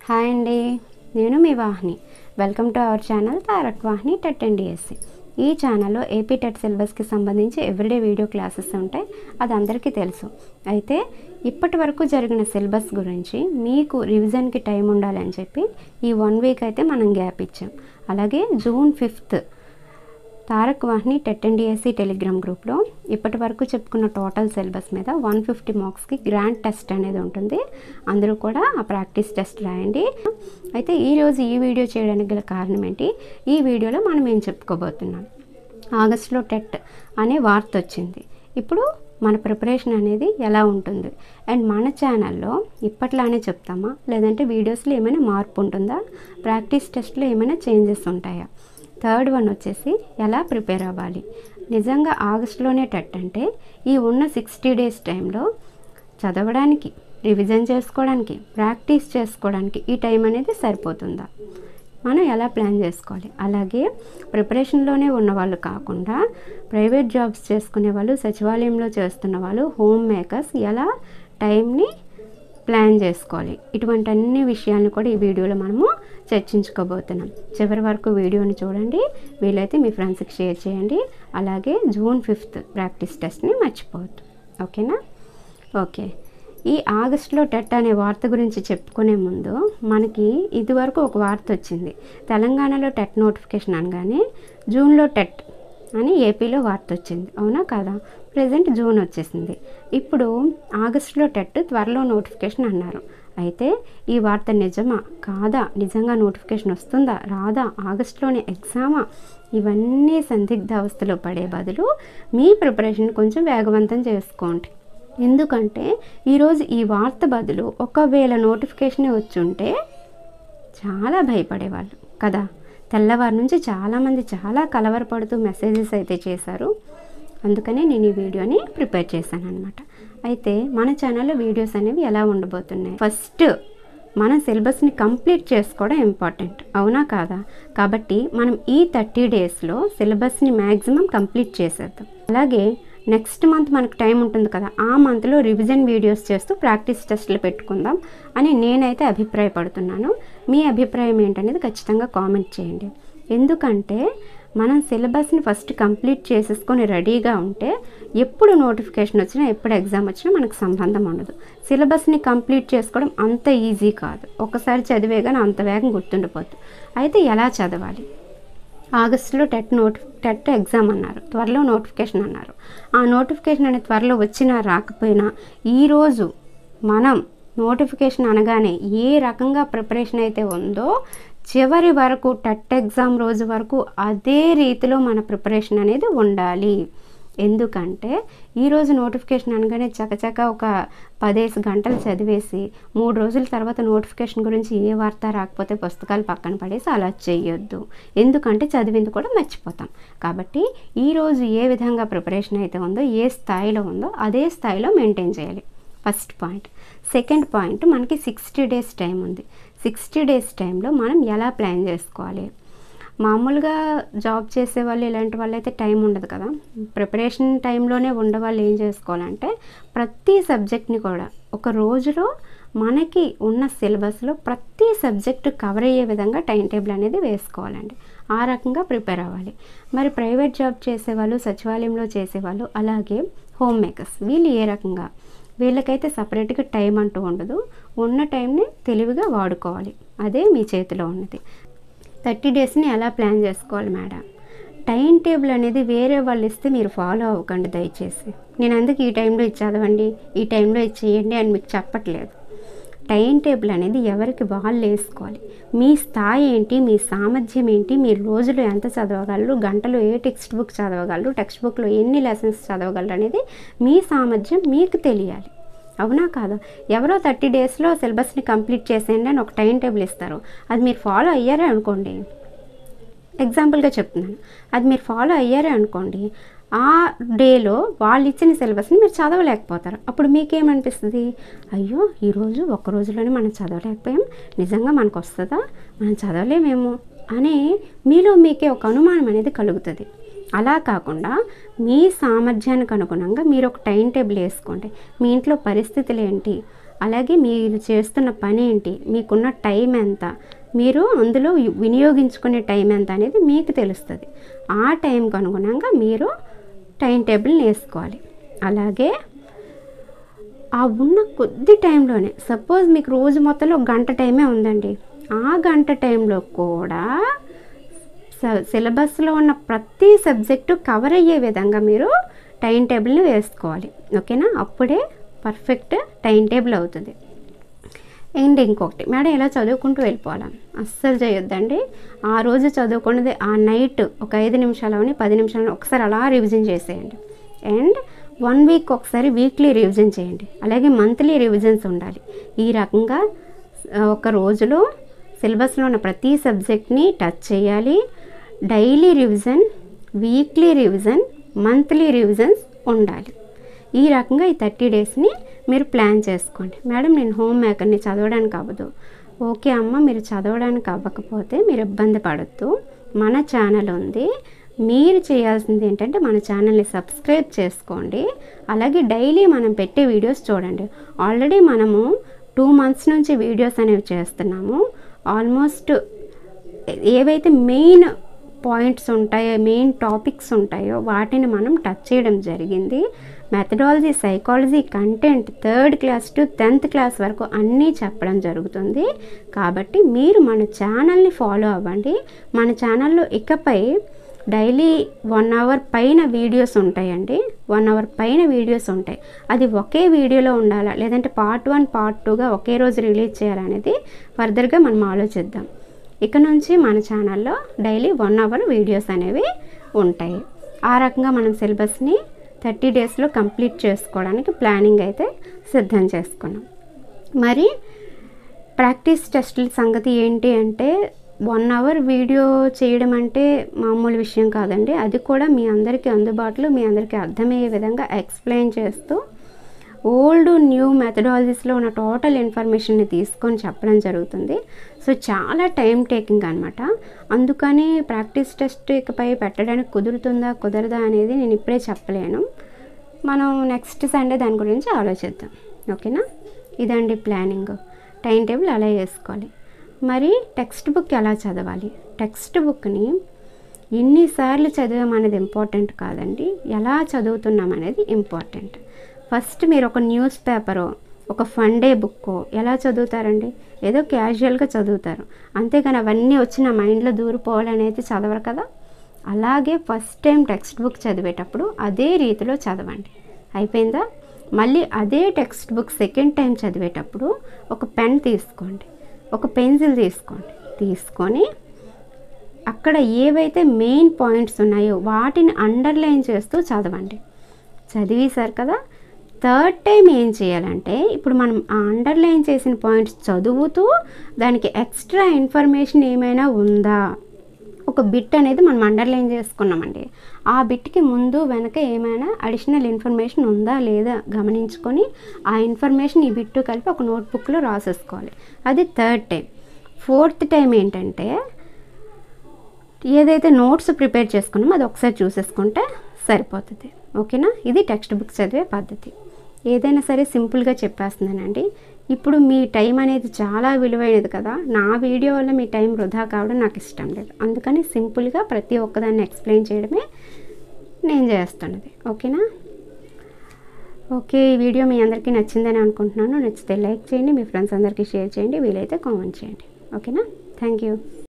hi అండి నేను మీ Vahini welcome to our channel Tarak Vahini TET and DSC ఈ ఛానల్లో ఏపీ టెట్ సిలబస్కి సంబంధించి ఎవ్రీడే వీడియో క్లాసెస్ ఉంటాయి అది అందరికీ తెలుసు అయితే ఇప్పటి వరకు జరిగిన సిలబస్ గురించి మీకు రివిజన్కి టైం ఉండాలని చెప్పి ఈ వన్ వీక్ అయితే మనం గ్యాప్ ఇచ్చాం అలాగే June fifth Tarak Vahini TET and DSC Telegram గ్రూప్లో ఇప్పటి వరకు చెప్పుకున్న టోటల్ సిలబస్ మీద వన్ ఫిఫ్టీ మార్క్స్కి గ్రాండ్ టెస్ట్ అనేది ఉంటుంది అందరూ కూడా ఆ ప్రాక్టీస్ టెస్ట్ రాయండి అయితే ఈరోజు ఈ వీడియో చేయడానికి గల కారణం ఏంటి ఈ వీడియోలో మనం ఏం చెప్పుకోబోతున్నాం ఆగస్టులో టెట్ అనే వార్త వచ్చింది ఇప్పుడు మన ప్రిపరేషన్ అనేది ఎలా ఉంటుంది అండ్ మన ఛానల్లో ఇప్పట్లానే చెప్తామా లేదంటే వీడియోస్లో ఏమైనా మార్పు ఉంటుందా ప్రాక్టీస్ టెస్ట్లో ఏమైనా చేంజెస్ ఉంటాయా థర్డ్ వన్ వచ్చేసి ఎలా ప్రిపేర్ అవ్వాలి నిజంగా ఆగస్టులోనే టెట్ అంటే ఈ ఉన్న సిక్స్టీ డేస్ టైంలో చదవడానికి రివిజన్ చేసుకోవడానికి ప్రాక్టీస్ చేసుకోవడానికి ఈ టైం అనేది సరిపోతుందా మనం ఎలా ప్లాన్ చేసుకోవాలి అలాగే ప్రిపరేషన్లోనే ఉన్న వాళ్ళు కాకుండా ప్రైవేట్ జాబ్స్ చేసుకునే వాళ్ళు సచివాలయంలో చేస్తున్న వాళ్ళు హోమ్ మేకర్స్ ఎలా టైంని ప్లాన్ చేసుకోవాలి ఇటువంటి అన్ని విషయాలను కూడా ఈ వీడియోలో మనము చర్చించుకోబోతున్నాం చివరి వరకు వీడియోని చూడండి వీలైతే మీ ఫ్రెండ్స్కి షేర్ చేయండి అలాగే జూన్ ఫిఫ్త్ ప్రాక్టీస్ టెస్ట్ని మర్చిపోవద్దు ఓకేనా ఓకే ఈ ఆగస్టులో టెట్ అనే వార్త గురించి చెప్పుకునే ముందు మనకి ఇదివరకు ఒక వార్త వచ్చింది తెలంగాణలో టెట్ నోటిఫికేషన్ అనగానే జూన్లో టెట్ అని ఏపీలో వార్త వచ్చింది అవునా కాదా ప్రజెంట్ జూన్ వచ్చేసింది ఇప్పుడు ఆగస్టులో టెట్ త్వరలో నోటిఫికేషన్ అన్నారు అయితే ఈ వార్త నిజమా కాదా నిజంగా నోటిఫికేషన్ వస్తుందా రాదా ఆగస్టులోనే ఎగ్జామా ఇవన్నీ సందిగ్ధ అవస్థలో పడే బదులు మీ ప్రిపరేషన్ కొంచెం వేగవంతం చేసుకోండి ఎందుకంటే ఈరోజు ఈ వార్త బదులు ఒకవేళ నోటిఫికేషన్ వచ్చుంటే చాలా భయపడేవాళ్ళు కదా తెల్లవారి నుంచి చాలామంది చాలా కలవరపడుతూ మెసేజెస్ అయితే చేశారు అందుకనే నేను ఈ వీడియోని ప్రిపేర్ చేశాను అనమాట అయితే మన ఛానల్లో వీడియోస్ అనేవి ఎలా ఉండబోతున్నాయి ఫస్ట్ మన సిలబస్ని కంప్లీట్ చేసుకోవడం ఇంపార్టెంట్ అవునా కాదా కాబట్టి మనం ఈ థర్టీ డేస్లో సిలబస్ని మ్యాక్సిమం కంప్లీట్ చేసేద్దాం అలాగే నెక్స్ట్ మంత్ మనకు టైం ఉంటుంది కదా ఆ మంత్లో రివిజన్ వీడియోస్ చేస్తూ ప్రాక్టీస్ టెస్ట్లు పెట్టుకుందాం అని నేనైతే అభిప్రాయపడుతున్నాను మీ అభిప్రాయం ఏంటనేది ఖచ్చితంగా కామెంట్ చేయండి ఎందుకంటే మనం సిలబస్ని ఫస్ట్ కంప్లీట్ చేసేసుకొని రెడీగా ఉంటే ఎప్పుడు నోటిఫికేషన్ వచ్చినా ఎప్పుడు ఎగ్జామ్ వచ్చినా మనకు సంబంధం ఉండదు సిలబస్ని కంప్లీట్ చేసుకోవడం అంత ఈజీ కాదు ఒకసారి చదివేగానే అంత వేగం గుర్తుండిపోతుంది అయితే ఎలా చదవాలి ఆగస్టులో టెట్ నోటి టెట్ ఎగ్జామ్ అన్నారు త్వరలో నోటిఫికేషన్ అన్నారు ఆ నోటిఫికేషన్ అనేది త్వరలో వచ్చినా రాకపోయినా ఈరోజు మనం నోటిఫికేషన్ అనగానే ఏ రకంగా ప్రిపరేషన్ అయితే ఉందో చివరి వరకు టెట్ ఎగ్జామ్ రోజు వరకు అదే రీతిలో మన ప్రిపరేషన్ అనేది ఉండాలి ఎందుకంటే ఈరోజు నోటిఫికేషన్ అనగానే చకచక ఒక పదేసి గంటలు చదివేసి మూడు రోజుల తర్వాత నోటిఫికేషన్ గురించి ఏ వార్త రాకపోతే పుస్తకాలు పక్కన పడేసి అలా చేయొద్దు ఎందుకంటే చదివింది కూడా మర్చిపోతాం కాబట్టి ఈరోజు ఏ విధంగా ప్రిపరేషన్ అయితే ఉందో ఏ స్థాయిలో ఉందో అదే స్థాయిలో మెయింటైన్ చేయాలి ఫస్ట్ పాయింట్ సెకండ్ పాయింట్ మనకి సిక్స్టీ డేస్ టైం ఉంది సిక్స్టీ డేస్ టైంలో మనం ఎలా ప్లాన్ చేసుకోవాలి మామూలుగా జాబ్ చేసే వాళ్ళు ఇలాంటి వాళ్ళు అయితే టైం ఉండదు కదా ప్రిపరేషన్ టైంలోనే ఉండవాళ్ళు ఏం చేసుకోవాలంటే ప్రతి సబ్జెక్ట్ని కూడా ఒక రోజులో మనకి ఉన్న సిలబస్లో ప్రతి సబ్జెక్టు కవర్ అయ్యే విధంగా టైం టేబుల్ అనేది వేసుకోవాలండి ఆ రకంగా ప్రిపేర్ అవ్వాలి మరి ప్రైవేట్ జాబ్ చేసేవాళ్ళు సచివాలయంలో చేసేవాళ్ళు అలాగే హోమ్ మేకర్స్ వీళ్ళు ఏ రకంగా వీళ్ళకైతే సపరేట్గా టైం అంటూ ఉండదు ఉన్న టైంని తెలివిగా వాడుకోవాలి అదే మీ చేతిలో ఉన్నది థర్టీ డేస్ని ఎలా ప్లాన్ చేసుకోవాలి మేడం టైం టేబుల్ అనేది వేరే వాళ్ళు ఇస్తే మీరు ఫాలో అవ్వకండి దయచేసి నేను అందుకు ఈ టైంలో ఇది చదవండి ఈ టైంలో ఇది చేయండి అని మీకు చెప్పట్లేదు టైం టేబుల్ అనేది ఎవరికి వాళ్ళు వేసుకోవాలి మీ స్థాయి ఏంటి మీ సామర్థ్యం ఏంటి మీరు రోజులో ఎంత చదవగలరు గంటలో ఏ టెక్స్ట్ బుక్ చదవగలరు టెక్స్ట్ బుక్లో ఎన్ని లెసన్స్ చదవగలరు అనేది మీ సామర్థ్యం మీకు తెలియాలి అవునా కాదా ఎవరో థర్టీ డేస్లో సిలబస్ని కంప్లీట్ చేసేయండి అని ఒక టైం టేబుల్ ఇస్తారు అది మీరు ఫాలో అయ్యారే అనుకోండి ఎగ్జాంపుల్గా చెప్తున్నాను అది మీరు ఫాలో అయ్యారే అనుకోండి ఆ డేలో వాళ్ళు ఇచ్చిన సిలబస్ని మీరు చదవలేకపోతారు అప్పుడు మీకేమనిపిస్తుంది అయ్యో ఈరోజు ఒక్క రోజులోనే మనం చదవలేకపోయాం నిజంగా మనకు వస్తుందా మనం చదవలేమేమో అని మీలో మీకే ఒక అనుమానం అనేది కలుగుతుంది అలా కాకుండా మీ సామర్థ్యానికి అనుగుణంగా మీరు ఒక టైం టేబుల్ వేసుకోండి మీ ఇంట్లో పరిస్థితులు ఏంటి అలాగే మీరు చేస్తున్న పని ఏంటి మీకున్న టైం ఎంత మీరు అందులో వినియోగించుకునే టైం ఎంత అనేది మీకు తెలుస్తుంది ఆ టైంకి అనుగుణంగా మీరు టైం టేబుల్ని వేసుకోవాలి అలాగే ఆ ఉన్న కొద్ది టైంలోనే సపోజ్ మీకు రోజు మొత్తంలో ఒక గంట టైమే ఉందండి ఆ గంట టైంలో కూడా స- సిలబస్లో ఉన్న ప్రతి సబ్జెక్టు కవర్ అయ్యే విధంగా మీరు టైం టేబుల్ని వేసుకోవాలి ఓకేనా అప్పుడే పర్ఫెక్ట్ టైం టేబుల్ అవుతుంది అండ్ ఇంకొకటి మేడం ఇలా చదువుకుంటూ వెళ్ళిపోవాలి అస్సలు చేయొద్దండి ఆ రోజు చదువుకున్నది ఆ నైట్ ఒక ఐదు నిమిషాలని పది నిమిషాలని ఒకసారి అలా రివిజన్ చేసేయండి అండ్ వన్ వీక్ ఒకసారి వీక్లీ రివిజన్ చేయండి అలాగే మంత్లీ రివిజన్స్ ఉండాలి ఈ రకంగా ఆ, ఒక రోజులో సిలబస్లో ఉన్న ప్రతి సబ్జెక్ట్ని టచ్ చేయాలి daily revision weekly revision monthly revisions ఉండాలి ఈ రకంగా ఈ థర్టీ డేస్ని మీరు ప్లాన్ చేసుకోండి మేడం నేను హోమ్ మేకర్ని చదవడానికి అవ్వదు ఓకే అమ్మ మీరు చదవడానికి అవ్వకపోతే మీరు ఇబ్బంది పడద్దు మన ఛానల్ ఉంది మీరు చేయాల్సింది ఏంటంటే మన ఛానల్ని సబ్స్క్రైబ్ చేసుకోండి అలాగే డైలీ మనం పెట్టే వీడియోస్ చూడండి ఆల్రెడీ మనము టూ మంత్స్ నుంచి వీడియోస్ అనేవి చేస్తున్నాము ఆల్మోస్ట్ ఏవైతే మెయిన్ పాయింట్స్ ఉంటాయో మెయిన్ టాపిక్స్ ఉంటాయో వాటిని మనం టచ్ చేయడం జరిగింది methodology psychology content third class to tenth class వరకు అన్నీ చెప్పడం జరుగుతుంది కాబట్టి మీరు మన ఛానల్ని ఫాలో అవ్వండి మన ఛానల్లో ఇకపై డైలీ వన్ అవర్ పైన వీడియోస్ ఉంటాయండి వన్ అవర్ పైన వీడియోస్ ఉంటాయి అది ఒకే వీడియోలో ఉండాలా లేదంటే పార్ట్ వన్ పార్ట్ టూగా ఒకే రోజు రిలీజ్ చేయాలనేది ఫర్దర్గా మనం ఆలోచిద్దాం ఇక నుంచి మన ఛానల్లో డైలీ వన్ అవర్ వీడియోస్ అనేవి ఉంటాయి ఆ రకంగా మనం సిలబస్ని థర్టీ డేస్లో కంప్లీట్ చేసుకోవడానికి ప్లానింగ్ అయితే సిద్ధం చేసుకున్నాం మరి ప్రాక్టీస్ టెస్టుల సంగతి ఏంటి అంటే వన్ అవర్ వీడియో చేయడం అంటే మామూలు విషయం కాదండి అది కూడా మీ అందరికీ అందుబాటులో మీ అందరికీ అర్థమయ్యే విధంగా ఎక్స్ప్లెయిన్ చేస్తూ ఓల్డ్ న్యూ మెథడాలజీస్లో ఉన్న టోటల్ ఇన్ఫర్మేషన్ని తీసుకొని చెప్పడం జరుగుతుంది సో చాలా టైం టేకింగ్ అనమాట అందుకని ప్రాక్టీస్ టెస్ట్ ఇకపై పెట్టడానికి కుదురుతుందా కుదరదా అనేది నేను ఇప్పుడే చెప్పలేను మనం నెక్స్ట్ సండే దాని గురించి ఆలోచిద్దాం ఓకేనా ఇదండి ప్లానింగ్ టైం టేబుల్ అలా వేసుకోవాలి మరి టెక్స్ట్ బుక్ ఎలా చదవాలి టెక్స్ట్ బుక్ని ఎన్నిసార్లు చదివాం అనేది ఇంపార్టెంట్ కాదండి ఎలా చదువుతున్నాం అనేది ఇంపార్టెంట్ ఫస్ట్ మీరు ఒక న్యూస్ పేపరో ఒక ఫన్ డే బుక్ ఎలా చదువుతారండి ఏదో క్యాజువల్గా చదువుతారు అంతేగాని అవన్నీ వచ్చి నా మైండ్లో దూరిపోవాలనేది చదవరు కదా అలాగే ఫస్ట్ టైం టెక్స్ట్ బుక్ చదివేటప్పుడు అదే రీతిలో చదవండి అయిపోయిందా మళ్ళీ అదే టెక్స్ట్ బుక్ సెకండ్ టైం చదివేటప్పుడు ఒక పెన్ తీసుకోండి ఒక పెన్సిల్ తీసుకోండి తీసుకొని అక్కడ ఏవైతే మెయిన్ పాయింట్స్ ఉన్నాయో వాటిని అండర్లైన్ చేస్తూ చదవండి చదివేశారు కదా థర్డ్ టైం ఏం చేయాలంటే ఇప్పుడు మనం ఆ అండర్లైన్ చేసిన పాయింట్స్ చదువుతూ దానికి ఎక్స్ట్రా ఇన్ఫర్మేషన్ ఏమైనా ఉందా ఒక బిట్ అనేది మనం అండర్లైన్ చేసుకున్నామండి ఆ బిట్కి ముందు వెనక ఏమైనా అడిషనల్ ఇన్ఫర్మేషన్ ఉందా లేదా గమనించుకొని ఆ ఇన్ఫర్మేషన్ ఈ బిట్టు కలిపి ఒక నోట్బుక్లో రాసేసుకోవాలి అది థర్డ్ టైం ఫోర్త్ టైం ఏంటంటే ఏదైతే నోట్స్ ప్రిపేర్ చేసుకున్నామో అది ఒకసారి చూసేసుకుంటే సరిపోతుంది ఓకేనా ఇది టెక్స్ట్ బుక్ చదివే పద్ధతి ఏదైనా సరే సింపుల్గా చెప్పేస్తున్నానండి ఇప్పుడు మీ టైం అనేది చాలా విలువైనది కదా నా వీడియో వల్ల మీ టైం వృధా కావడం నాకు ఇష్టం లేదు అందుకని సింపుల్గా ప్రతి ఒక్కదాన్ని ఎక్స్ప్లెయిన్ చేయడమే నేను చేస్తున్నది ఓకేనా ఓకే ఈ వీడియో మీ అందరికీ నచ్చిందని అనుకుంటున్నాను నచ్చితే లైక్ చేయండి మీ ఫ్రెండ్స్ అందరికీ షేర్ చేయండి వీలైతే కామెంట్ చేయండి ఓకేనా థ్యాంక్ యూ